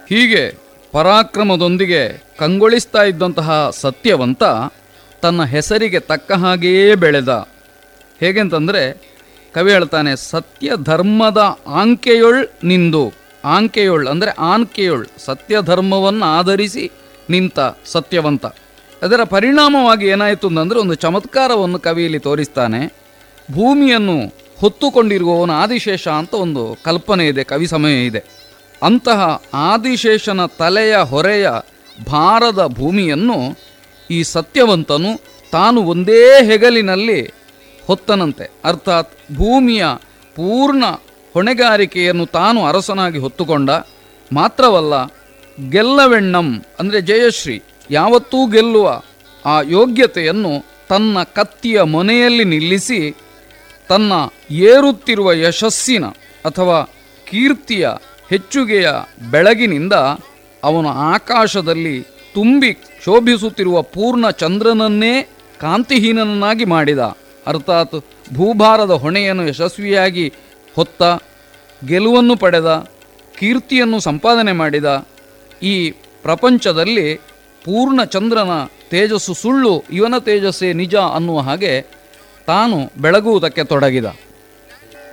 ಹೀಗೆ ಪರಾಕ್ರಮದೊಂದಿಗೆ ಕಂಗೊಳಿಸ್ತಾ ಇದ್ದಂತಹ ಸತ್ಯವಂತ ತನ್ನ ಹೆಸರಿಗೆ ತಕ್ಕ ಹಾಗೆಯೇ ಬೆಳೆದ ಹೇಗೆಂತಂದರೆ ಕವಿ ಹೇಳ್ತಾನೆ ಸತ್ಯ ಧರ್ಮದ ಆಂಕೆಯೊಳ್ ನಿಂದು ಆಂಕೆಯೊಳ್ ಅಂದರೆ ಆನ್ಕೆಯೊಳ್ ಸತ್ಯ ಧರ್ಮವನ್ನು ಆಧರಿಸಿ ನಿಂತ ಸತ್ಯವಂತ ಅದರ ಪರಿಣಾಮವಾಗಿ ಏನಾಯಿತು ಅಂತಂದರೆ ಒಂದು ಚಮತ್ಕಾರವನ್ನು ಕವಿಯಲ್ಲಿ ತೋರಿಸ್ತಾನೆ ಭೂಮಿಯನ್ನು ಹೊತ್ತುಕೊಂಡಿರುವವನು ಆದಿಶೇಷ ಅಂತ ಒಂದು ಕಲ್ಪನೆ ಇದೆ ಕವಿ ಸಮಯ ಇದೆ ಅಂತಹ ಆದಿಶೇಷನ ತಲೆಯ ಹೊರೆಯ ಭಾರದ ಭೂಮಿಯನ್ನು ಈ ಸತ್ಯವಂತನು ತಾನು ಒಂದೇ ಹೆಗಲಿನಲ್ಲಿ ಹೊತ್ತನಂತೆ ಅರ್ಥಾತ್ ಭೂಮಿಯ ಪೂರ್ಣ ಹೊಣೆಗಾರಿಕೆಯನ್ನು ತಾನು ಅರಸನಾಗಿ ಹೊತ್ತುಕೊಂಡ ಮಾತ್ರವಲ್ಲ ಗೆಲ್ಲವೆಣ್ಣಂ ಅಂದರೆ ಜಯಶ್ರೀ ಯಾವತ್ತೂ ಗೆಲ್ಲುವ ಆ ಯೋಗ್ಯತೆಯನ್ನು ತನ್ನ ಕತ್ತಿಯ ಮೊನೆಯಲ್ಲಿ ನಿಲ್ಲಿಸಿ ತನ್ನ ಏರುತ್ತಿರುವ ಯಶಸ್ಸಿನ ಅಥವಾ ಕೀರ್ತಿಯ ಹೆಚ್ಚುಗೆಯ ಬೆಳಗಿನಿಂದ ಅವನು ಆಕಾಶದಲ್ಲಿ ತುಂಬಿ ಶೋಭಿಸುತ್ತಿರುವ ಪೂರ್ಣ ಚಂದ್ರನನ್ನೇ ಕಾಂತಿಹೀನನನ್ನಾಗಿ ಮಾಡಿದ ಅರ್ಥಾತ್ ಭೂಭಾರದ ಹೊಣೆಯನ್ನು ಯಶಸ್ವಿಯಾಗಿ ಹೊತ್ತ ಗೆಲುವನ್ನು ಪಡೆದ ಕೀರ್ತಿಯನ್ನು ಸಂಪಾದನೆ ಮಾಡಿದ ಈ ಪ್ರಪಂಚದಲ್ಲಿ ಪೂರ್ಣ ಚಂದ್ರನ ತೇಜಸ್ಸು ಸುಳ್ಳು ಇವನ ತೇಜಸ್ಸೇ ನಿಜ ಅನ್ನುವ ಹಾಗೆ ತಾನು ಬೆಳಗುವುದಕ್ಕೆ ತೊಡಗಿದ